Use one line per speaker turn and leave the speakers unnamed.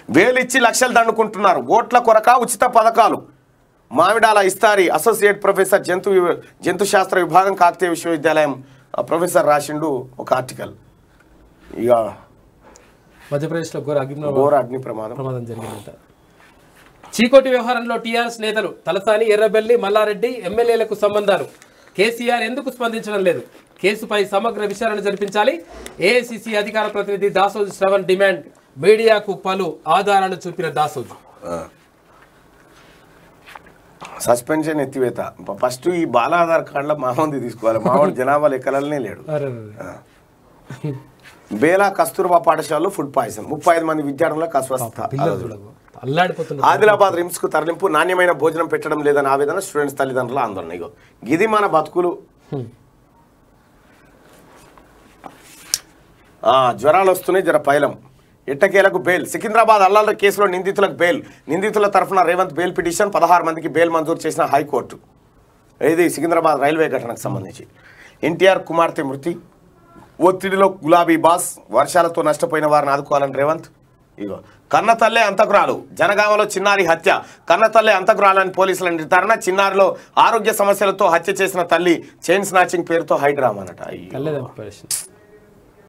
వేలిచ్చి లక్షలు దండుకుంటున్నారు ఓట్ల కొరక ఉచిత పథకాలు మామిడాల ఇస్తారి అసోసియేట్ ప్రొఫెసర్ జంతు వివ- జంతు శాస్త్ర విభాగం కాకతీయ విశ్వవిద్యాలయం ఆ, ప్రొఫెసర్ రాసిండు ఒక ఆర్టికల్ ఇక
మధ్యప్రదేశ్లో ఘోర అగ్ని
ఘోర అగ్ని ప్రమాదం
ప్రమాదం జరిగిందంట చీకోటి వ్యవహారంలో టీఆర్ఎస్ నేతలు తలసాని ఎర్రబెల్లి మల్లారెడ్డి ఎమ్మెల్యేలకు సంబంధాలు కేసీఆర్ ఎందుకు స్పందించడం లేదు కేసుపై సమగ్ర విచారణ జరిపించాలి ఏఐసిసి అధికార ప్రతినిధి దాసోజు శ్రవణ్ డిమాండ్ మీడియాకు పలు ఆధారాలు చూపిన దాసోజు
సస్పెన్షన్ ఎత్తివేత ఫస్ట్ ఈ బాల ఆధార్ కార్డులో మామంది తీసుకోవాలి మామూలు జనాభా లెక్కలనే లేడు
అరే
బేలా కస్తూర్బా పాఠశాలలో ఫుడ్ పాయిజన్ ముప్పై ఐదు మంది విద్యార్థులకు అస్వస్థత
పిల్లలు చూడకు అల్లాడిపోతున్నారు
ఆదిలాబాద్ రిమ్స్ కు తరలింపు నాణ్యమైన భోజనం పెట్టడం లేదని ఆవేదన స్టూడెంట్స్ తల్లిదండ్రుల ఆందోళన ఇగో ఇది మన బతుకులు
హ్మ్.
ఆ, జ్వరాలు వస్తున్నాయి జర పైలం ఎట్టకేలకు బెయిల్ సికింద్రాబాద్ అల్లాల కేసులో నిందితులకు బెయిల్ నిందితుల తరఫున రేవంత్ బెయిల్ పిటిషన్ పదహారు మందికి బెయిల్ మంజూరు చేసిన హైకోర్టు ఇది సికింద్రాబాద్ రైల్వే ఘటనకు సంబంధించి ఎన్టీఆర్ కుమార్తె మృతి ఒత్తిడిలో గులాబీ బాస్ వర్షాలతో నష్టపోయిన వారిని ఆదుకోవాలని రేవంత్ ఇగో కన్నతల్లే అంతకురాలు జనగామలో చిన్నారి హత్య కన్నతల్లే అంతకురాలని పోలీసుల నిర్ధారణ చిన్నారిలో ఆరోగ్య సమస్యలతో హత్య చేసిన తల్లి చైన్ స్నాచింగ్ పేరుతో హైడ్రామా అనట అయ్యో.
కళ్ళే చంపేసింది.